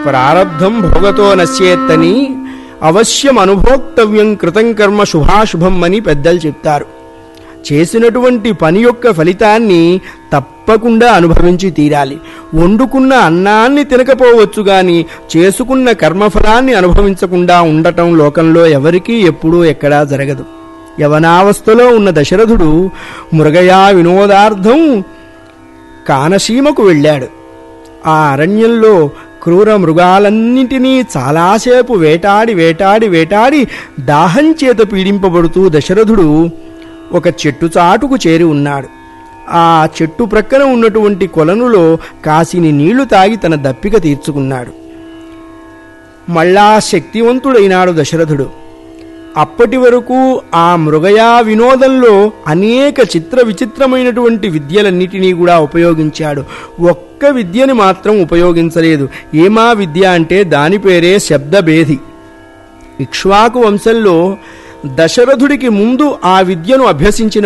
ప్రారబ్ధం భోగతో నశ్యేత్తని అవశ్యం అనుభోక్తవ్యం కృతం కర్మ శుభాశుభం అని పెద్దలు చెప్తారు చేసినటువంటి పని యొక్క ఫలితాన్ని తప్పకుండా అనుభవించి తీరాలి వండుకున్న అన్నాన్ని తినకపోవచ్చు గాని చేసుకున్న కర్మఫలాన్ని అనుభవించకుండా ఉండటం లోకంలో ఎవరికీ ఎప్పుడూ ఎక్కడా జరగదు యవనావస్థలో ఉన్న దశరథుడు మృగయా వినోదార్థం కానసీమకు వెళ్ళాడు ఆ అరణ్యంలో క్రూర మృగాలన్నింటినీ చాలాసేపు వేటాడి వేటాడి వేటాడి దాహం చేత పీడింపబడుతూ దశరథుడు ఒక చెట్టు చాటుకు చేరి ఉన్నాడు ఆ చెట్టు ప్రక్కన ఉన్నటువంటి కొలనులో కాసిని నీళ్లు తాగి తన దప్పిక తీర్చుకున్నాడు మళ్ళా శక్తివంతుడైనాడు దశరథుడు అప్పటి వరకు ఆ మృగయా వినోదంలో అనేక చిత్ర విచిత్రమైనటువంటి విద్యలన్నిటినీ కూడా ఉపయోగించాడు ఒక్క విద్యని మాత్రం ఉపయోగించలేదు ఏమా విద్య అంటే దాని పేరే శబ్దభేది ఇక్ష్వాకు వంశంలో దశరథుడికి ముందు ఆ విద్యను అభ్యసించిన